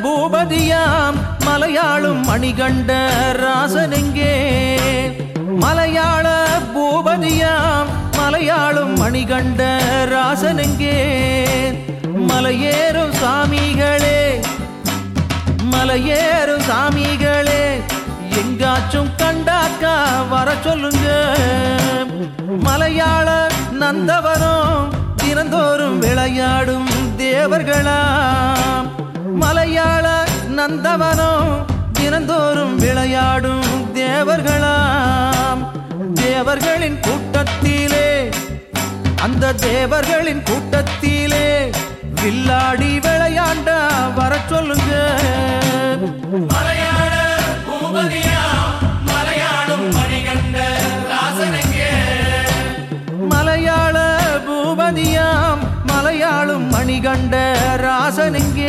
பூபதியாம் மலையாளும் மணிகண்ட ராசனெங்கே மலையாள பூபதியாம் மலையாளும் மணிகண்ட ராசனெங்கே மலையேறும் சாமிகளே மலையேறும் சாமிகளே எங்காச்சும் கண்டாக்கா வர சொல்லுங்க மலையாள நந்தவனம் தினந்தோறும் விளையாடும் தேவர்களாம் மலையாள நந்தவனம் தினந்தோறும் விளையாடும் தேவர்களாம் தேவர்களின் கூட்டத்திலே அந்த தேவர்களின் கூட்டத்திலே வில்லாடி விளையாண்ட வர சொல்லுங்க மலையாள பூபதியா மலையாளும் மணிகண்ட ராசனங்கே மலையாள பூபதியாம் மலையாளும் மணிகண்ட ராசனெங்கே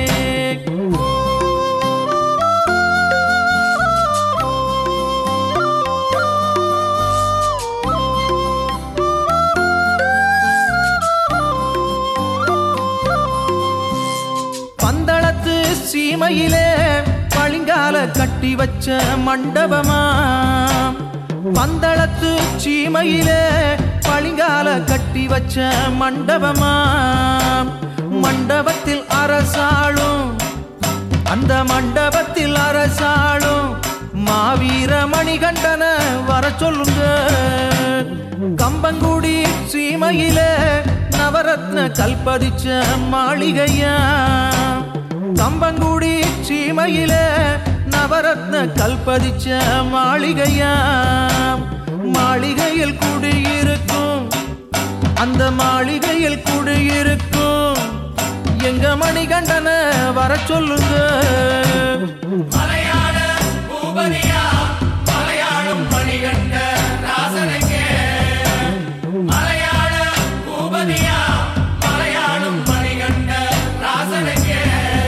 பந்தளத்து சீமையிலே பளிங்கால கட்டி வச்ச மண்டபமா பந்தளத்து சீமையிலே பளிங்கால கட்டி வச்ச மண்டபமா மண்டபத்தில் அரசாளும் அந்த மண்டபத்தில் அரசாளும் மாவீர மணிகண்டன வர சொல்லுங்க கம்பங்குடி சீமையிலே நவரத்ன கல்பதிச்ச மாளிகையா கம்பங்குடி சீமையிலே நவரத்ன கல்பதிச்ச மாளிகையா மாளிகையில் குடியிருக்கும் அந்த மாளிகையில் குடியிருக்கும் எங்க மணிகண்டன வர சொல்லுங்க மலையாள பூபதியா மலையாளும் மணிகண்ட ராசனங்கே மலையாள பூபதியா மலையாளும் மணிகண்ட ராசனங்கே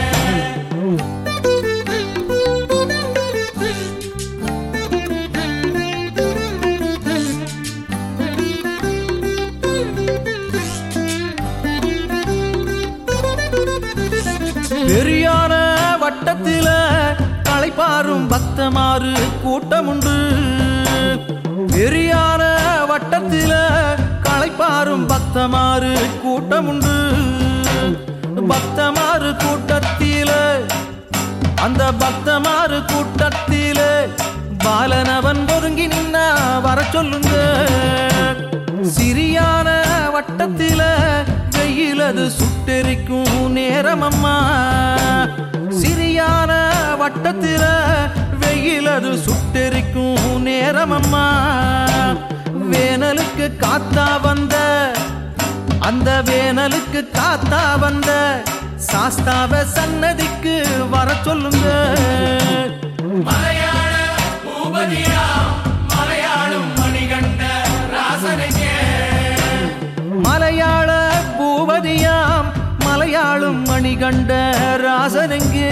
பெரியான வட்டத்தில களைப்பாரும் பக்தமாறு கூட்டமுண்டு பெரியான வட்டத்தில களைப்பாரும் பக்தமாறு கூட்டமுண்டு பக்தமாறு கூட்டத்தில அந்த பக்தமாறு கூட்டத்தில பாலனவன் ஒருங்கி நின்னா வர சொல்லுங்க சிறியான வட்டத்தில வெயிலது சுட்டெரிக்கும் நேரமம்மா சிறியான வட்டத்தில வெயிலது சுட்டெரிக்கும் நேரமம்மா வேனலுக்கு காத்தா வந்த அந்த வேனலுக்கு காத்தா வந்த சாஸ்தாவ சன்னதிக்கு வர சொல்லுங்க மலையாள பூபதியா மலையாளும் மணிகண்ட ராசனங்கே மலையாள பூபதியாம் மலையாளும் மணிகண்ட ராசனெங்கே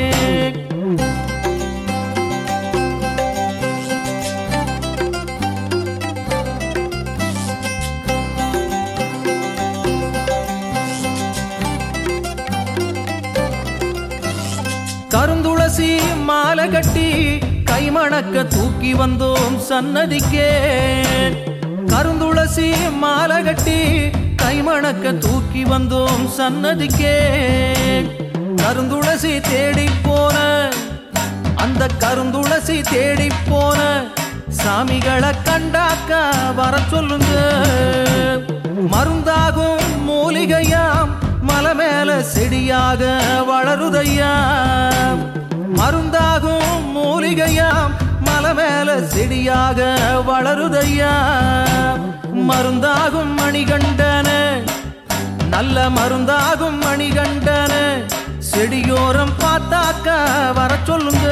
கருந்துளசி மாலை கட்டி கைமணக்க தூக்கி வந்தோம் சன்னதிக்கே கருந்துளசி மாலை கட்டி கைமணக்க தூக்கி வந்தோம் சன்னதிக்கே கருந்துளசி தேடி போன அந்த கருந்துளசி தேடி போன சாமிகளை கண்டாக்க வர சொல்லுங்க மருந்தாகும் மூலிகையாம் மலை மேல செடியாக வளருதையா மருந்தாகும் மூலிகையாம் மலை மேல செடியாக வளருதையா மருந்தாகும் மணிகண்டன நல்ல மருந்தாகும் மணிகண்டன செடியோரம் பார்த்தாக்க வர சொல்லுங்க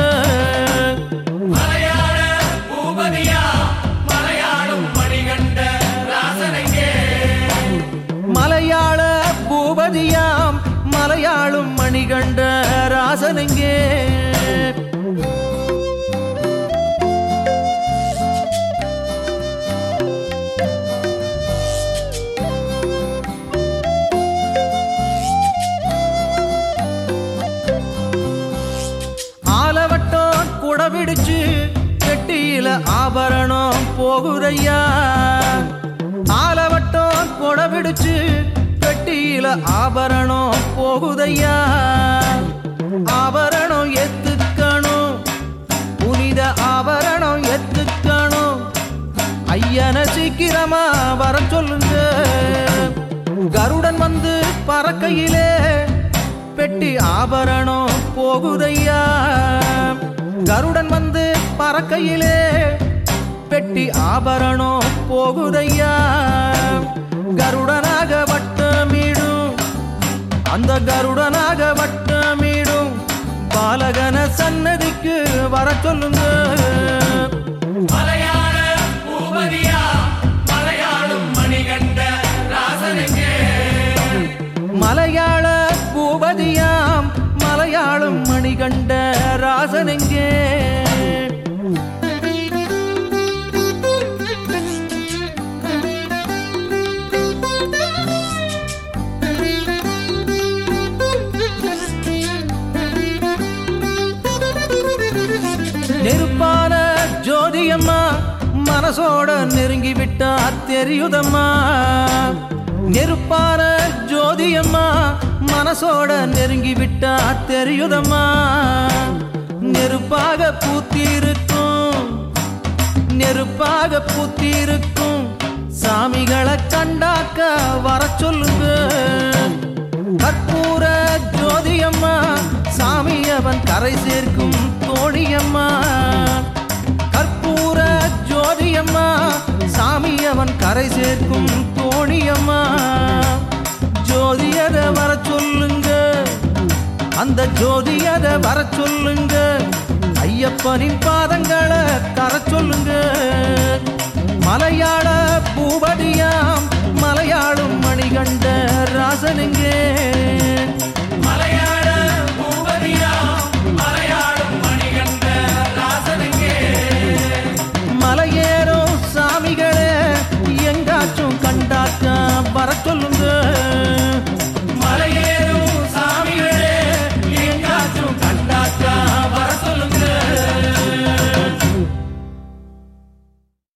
மலையாள பூபதியா மலையாளும் மணிகண்ட ராசனங்கே மலையாள பூபதியாம் மலையாளும் மணிகண்ட ராசனெங்கே ஆபரணம் போகுதையா ஆலவட்டம் கொடபிடிச்சு பெட்டியில ஆபரணம் போகுதையா ஆபரணம் எத்துக்கணும் புனித ஆபரணம் எத்துக்கணும் ஐயன சீக்கிரமா வர சொல்லுங்க கருடன் வந்து பறக்கையிலே பெட்டி ஆபரணம் போகுதையா கருடன் வந்து பறக்கையிலே பெட்டி ஆபரணம் போகுதையா கருடனாக வட்டமிடும் அந்த கருடனாக வட்டமிடும் பாலகன சன்னதிக்கு வர சொல்லுங்க மலையாள பூபதியா மலையாளும் மணிகண்ட ராசனுக்கே மலையாள பூபதியாம் மலையாளம் மணிகண்ட ராசனெங்கே நெருப்பான ஜோதியம்மா மனசோட நெருங்கி விட்டா தெரியுதம்மா நெருப்பான ஜோதியம்மா மனசோட நெருங்கி விட்டா தெரியுதம்மா நெருப்பாக பூத்திருக்கும் நெருப்பாக பூத்திருக்கும் சாமிகளை கண்டாக்க வர சொல்லுங்க கற்பூர ஜோதியம்மா சாமி அவன் கரை சேர்க்கும் தோழியம்மா கற்பூர ஜோதியம்மா சாமி அவன் கரை சேர்க்கும் தோழியம்மா ஜோதியத வர சொல்லுங்க அந்த ஜோதியத வர சொல்லுங்க ஐயப்பனின் பாதங்களை தர சொல்லுங்க மலையாள பூபதியாம் மலையாளும் மணிகண்ட ராசனுங்கே மலையாள பூபதியா மலையாளும் மணிகண்ட ராசனுக்கே மலையேறும் சாமிகளே எங்காச்சும் கண்டாக்க வர சொல்லுங்க